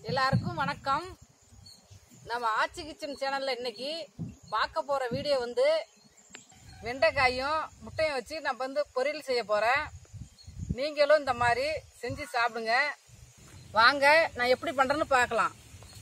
எல்லாருக்கும் வணக்கம் நம்ம ஆச்சி கிச்சன் சேனல்ல இன்னைக்கு பார்க்க போற வீடியோ வந்து வெண்டைக்காயும் முட்டையும் வச்சு நான் வந்து பொரியல் செய்ய போறேன் நீங்களும் இந்த மாதிரி செஞ்சு சாப்பிடுங்க வாங்க நான் எப்படி பண்றேன்னு பார்க்கலாம்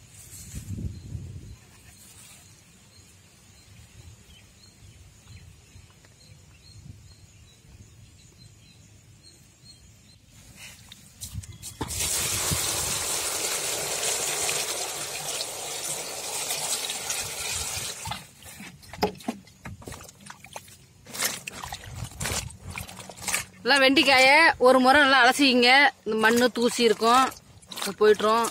நல்லா வெண்டிக்காயை ஒரு முறை நல்லா அலசிக்கிங்க இந்த மண்ணு தூசி இருக்கும் அது போயிட்டுரும்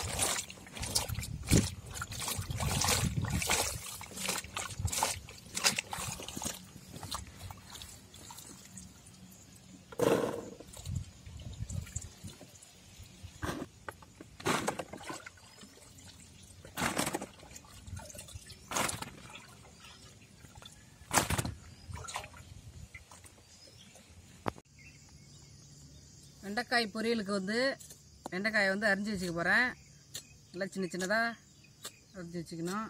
வெண்டைக்காய் பொரியலுக்கு வந்து வெண்டைக்காயை வந்து அரிஞ்சு வச்சுக்க போகிறேன் நல்லா சின்ன சின்னதாக அரிஞ்சு வச்சுக்கணும்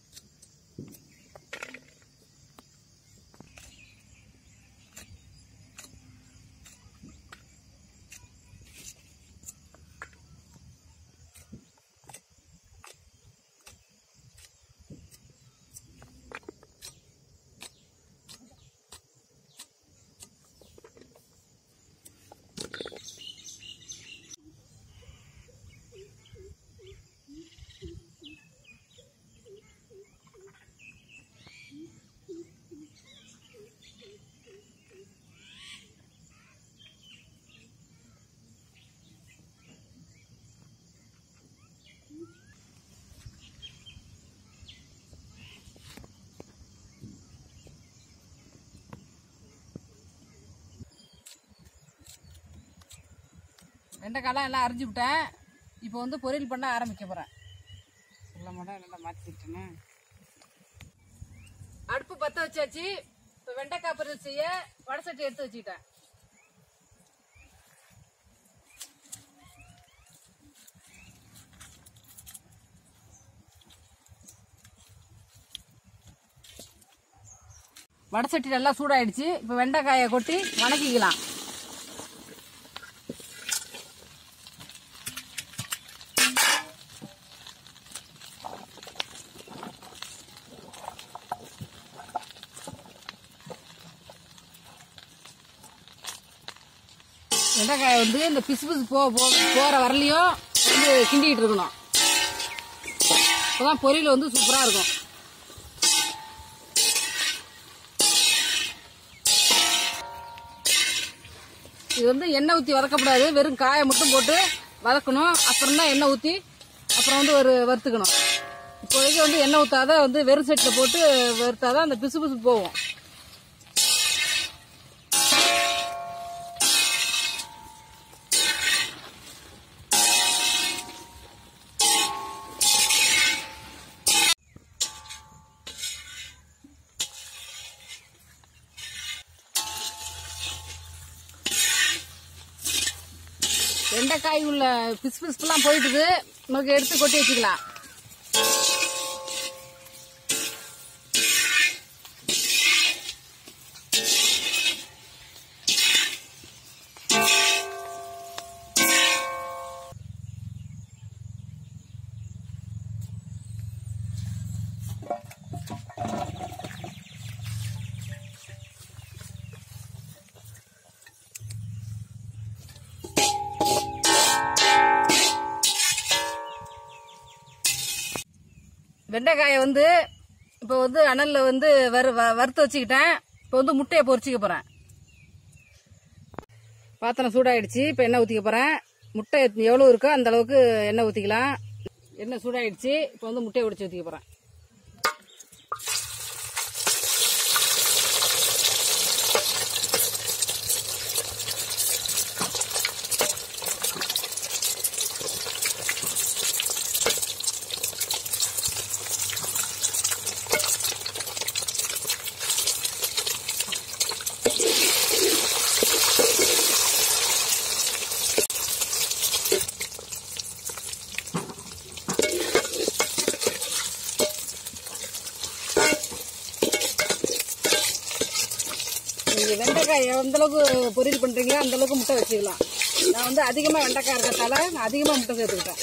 வெண்டைக்காயெல்லாம் எல்லாம் அரிஞ்சு விட்டேன் இப்போ வந்து பொரியல் பண்ண ஆரம்பிக்க போகிறேன் சொல்ல மாட்டேன் நல்லா மாற்றிக்கிட்டேன்னு அடுப்பு பற்ற வச்சாச்சு இப்போ வெண்டைக்காய் பொரியல் செய்ய வடை சட்டி எடுத்து வச்சுக்கிட்டேன் வடை சட்டி நல்லா சூடாயிடுச்சு இப்போ வெண்டைக்காயை கொட்டி வணக்கிக்கலாம் வெண்டைக்காய் வந்து இந்த பிசு பிசு போ போ- போற வரலையும் வந்து கிண்டிக்கிட்டு இருக்கணும் அப்பதான் பொரியல் வந்து சூப்பரா இருக்கும் இது வந்து எண்ணெய் ஊற்றி வதக்கப்படாது வெறும் காயை மட்டும் போட்டு வதக்கணும் அப்புறம் தான் எண்ணெய் ஊற்றி அப்புறம் வந்து ஒரு வறுத்துக்கணும் இப்போதைக்கு வந்து எண்ணெய் ஊற்றாத வந்து வெறும் செட்டில் போட்டு வறுத்தாதான் அந்த பிசு பிசு போகும் வெண்டைக்காய் உள்ள பிசு பிசுலாம் போயிட்டுது நமக்கு எடுத்து கொட்டி வச்சுக்கலாம் வெண்டைக்காயை வந்து இப்போ வந்து அனலில் வந்து வறு வ- வறுத்து வச்சுக்கிட்டேன் இப்போ வந்து முட்டையை பொரிச்சிக்க போகிறேன் பாத்திரம் சூடாயிடுச்சு இப்போ எண்ணெய் ஊற்றிக்க போகிறேன் முட்டை எவ்வளோ இருக்கோ அந்த அளவுக்கு எண்ணெய் ஊற்றிக்கலாம் எண்ணெய் சூடாயிடுச்சு இப்போ வந்து முட்டையை உடைச்சு ஊற்றிக்க போகிறேன் எந்த அளவுக்கு பொரியல் பண்ணுறீங்களோ அந்த அளவுக்கு முட்டை வச்சுக்கலாம் நான் வந்து அதிகமாக வெண்டைக்காய் இருக்கிறதால நான் அதிகமாக முட்டை சேர்த்துக்கிட்டேன்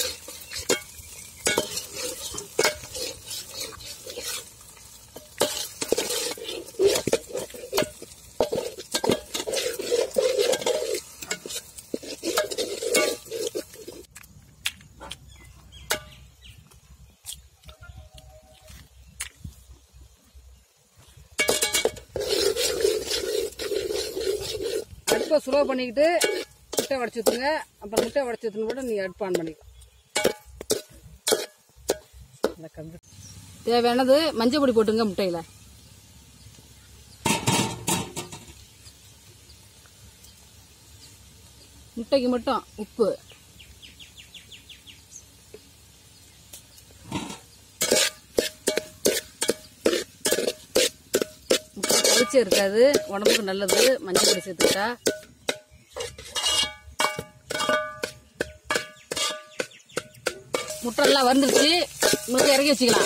அடுப்பை ஸ்லோ பண்ணிக்கிட்டு முட்டை உடச்சி ஊற்றுங்க அப்புறம் முட்டை உடச்சி ஊற்றுன கூட நீங்கள் அடுப்பு ஆன் பண்ணிக்கலாம் இந்த கம்பி. தேவையானது மஞ்சள் பொடி போட்டுங்க முட்டையில் முட்டைக்கு மட்டும் உப்பு முட்டை கவிச்சே இருக்காது உடம்புக்கு நல்லது மஞ்சள் பொடி சேர்த்துக்கிட்டா முட்டை எல்லாம் வந்துருச்சு உங்களுக்கு இறக்கி வச்சுக்கலாம்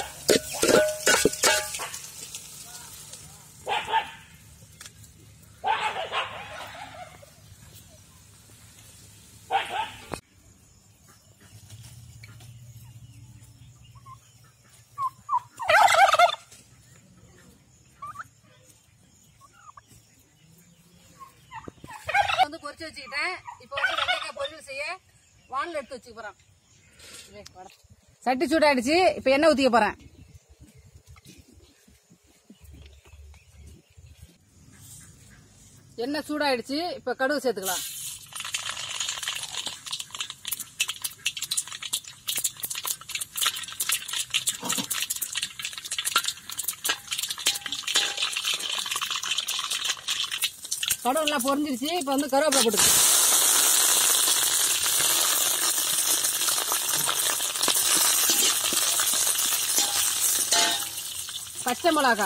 வந்து பொரிச்சு வச்சுக்கிட்டேன் இப்போ வந்து வெண்டைக்காய் பொரியல் செய்ய வானில் எடுத்து வச்சுக்க போறேன் இதே வடை. சட்டி சூடாயிடுச்சு இப்போ எண்ணெய் ஊற்றிக்க போறேன் எண்ணெய் சூடாயிடுச்சு இப்போ கடுகு சேர்த்துக்கலாம் கடுகு எல்லாம் பொரிஞ்சிருச்சு இப்போ வந்து கருவேப்பிலை போட்டுக்கலாம் பச்சை மிளகா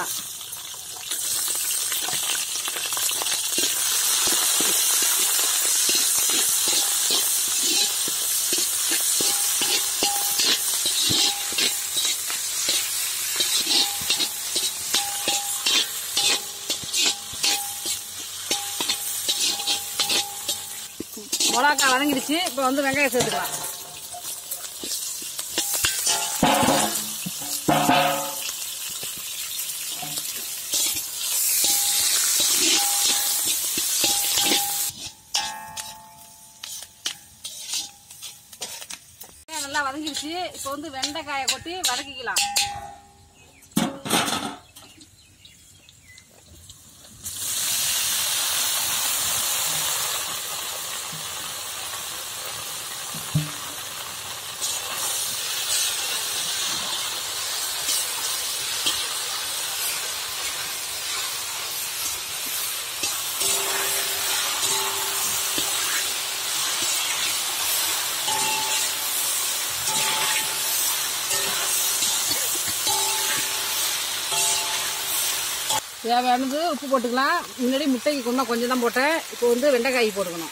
மிளகாய் வதங்கிடுச்சு இப்போ வந்து வெங்காயம் சேர்த்துக்கலாம் வெங்காயம் நல்லா வதங்கிடுச்சு இப்போ வந்து வெண்டைக்காயை கொட்டி வதக்கிக்கலாம் தேவையானது உப்பு போட்டுக்கலாம் முன்னாடி முட்டைக்கு கொண்டா கொஞ்சம் தான் போட்டேன் இப்போ வந்து வெண்டைக்காய் போட்டுக்கணும்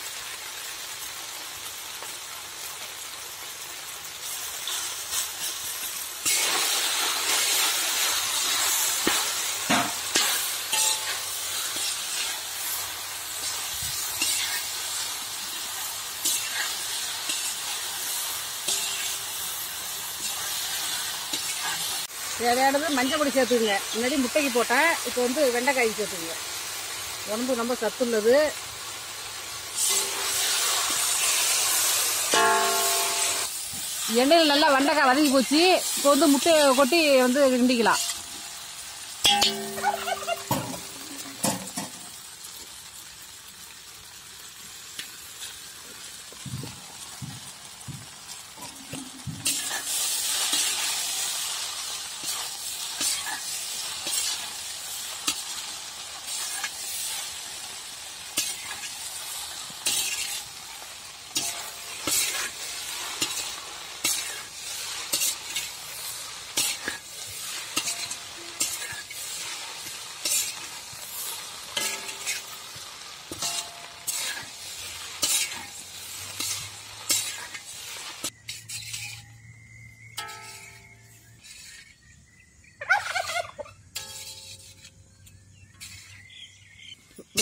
தேவையானது மஞ்சள் பொடி சேர்த்துக்குங்க முன்னாடி முட்டைக்கு போட்டேன் இப்போ வந்து வெண்டைக்காய்க்கு சேர்த்துக்குங்க உடம்பு ரொம்ப சத்துள்ளது எண்ணெயில் நல்லா வெண்டைக்காய் வதங்கி போச்சு இப்போ வந்து முட்டையை கொட்டி வந்து கிண்டிக்கலாம்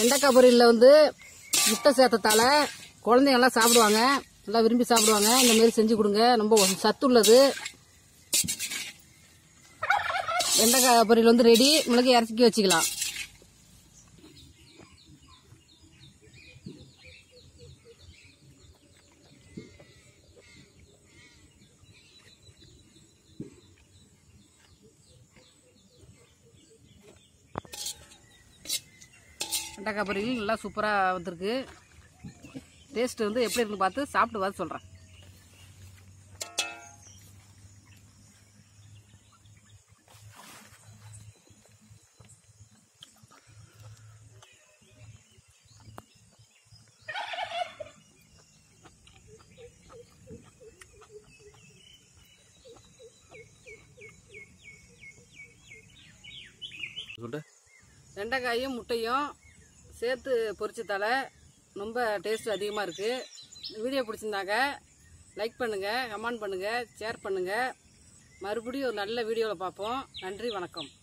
வெண்டைக்காய் பொரியலில் வந்து முட்டை சேர்த்தத்தால குழந்தைங்க எல்லாம் சாப்பிடுவாங்க நல்லா விரும்பி சாப்பிடுவாங்க இந்த மாதிரி செஞ்சு கொடுங்க ரொம்ப சத்து உள்ளது வெண்டைக்காய் பொரியல் வந்து ரெடி மிளகு இறச்சி வச்சுக்கலாம் வெண்டைக்காய் பொரியல் நல்லா சூப்பராக வந்திருக்கு டேஸ்ட் வந்து எப்படி இருக்குன்னு பார்த்து சாப்பிட்டு பார்த்து சொல்கிறேன் சொல்லு வெண்டைக்காயும் முட்டையும் சேர்த்து பொரிச்சதால ரொம்ப டேஸ்ட் அதிகமாக இருக்குது வீடியோ பிடிச்சிருந்தாங்க லைக் பண்ணுங்கள் கமெண்ட் பண்ணுங்கள் ஷேர் பண்ணுங்கள் மறுபடியும் ஒரு நல்ல வீடியோவில் பார்ப்போம் நன்றி வணக்கம்